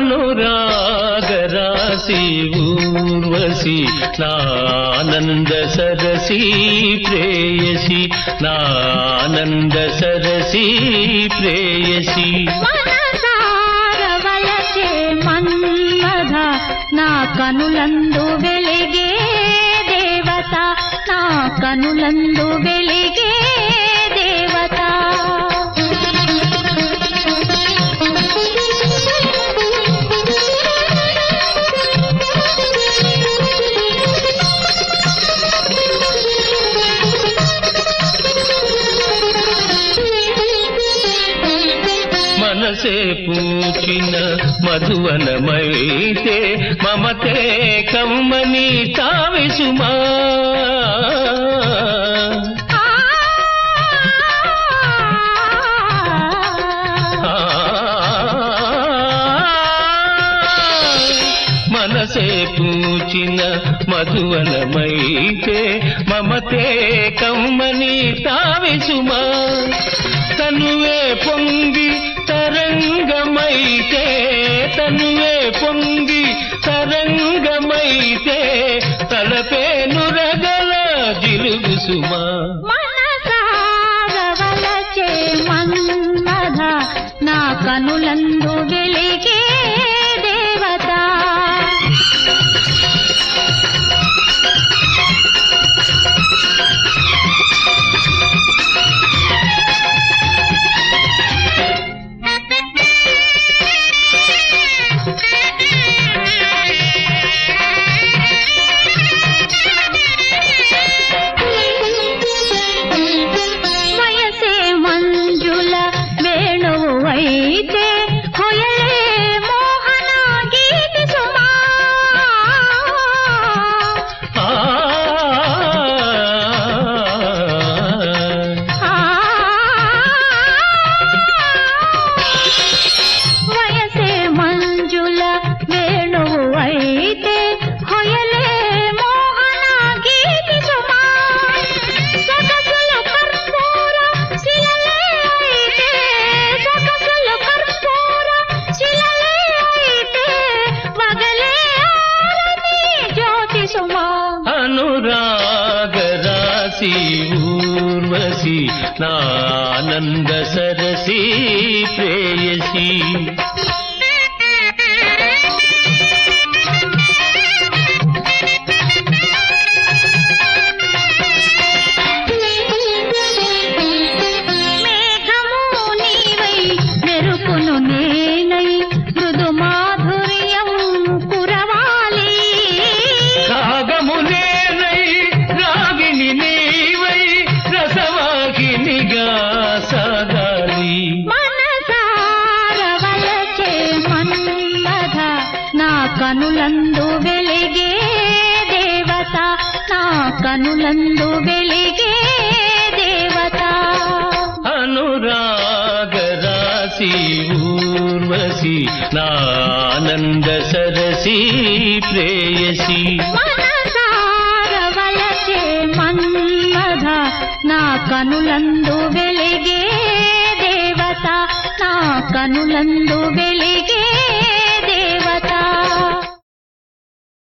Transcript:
అనురాగరాశి ఊర్వశి నానంద సరసి ప్రేయసి నానంద సరసి ప్రేయసి మనసారవలచే మన్మధ నా కనులందు వెలిగే దేవత నా కనులందు వెలిగే దేవత మనసే పూచిన మధువనమైతే మమతే కమ్మని తావిసుమా ఆ ఆ, మనసే పూచిన మధువనమైతే మమతే కమ్మని తావిసుమా తనువే పొంగి తరంగమైతే తనువే పొంగి తరంగమైతే తలపే నురగల జిలుగు సుమా మనసారవలచే మన్మధ నా కనులందు వెలిగే దేవత వయసే మంజుల వేణువు అయితే హొయలే మోహన గీతి సుమా ఆ ఆ వయసే మంజుల వేణువు అయితే హొయలే మోహన గీతి సుమా సొగసుల కర్పూర శిలలే అయితే సొగసుల కర్పూర శిలలే అయితే వగలే ఆరని జ్యోతి సుమా అనురాగరాశి ఊర్వశి నానంద సరసి ప్రేయసి మేఘము నీవై మెరుపును నేనై మృదు మాధుర్యం కురవాలి రాగములేనై రాగిని నీవై రసవాహినిగా సాగాలి మనసారవలచే మన్మధ నా కనులందు వెలిగే దేవత నా కనులందు వెలిగే దేవత అనురాగరాశి ఊర్వశి నానంద సరసి ప్రేయసి మనసారవలచే మన్మధ నా కనులందు వెలిగే దేవత నా కనులందు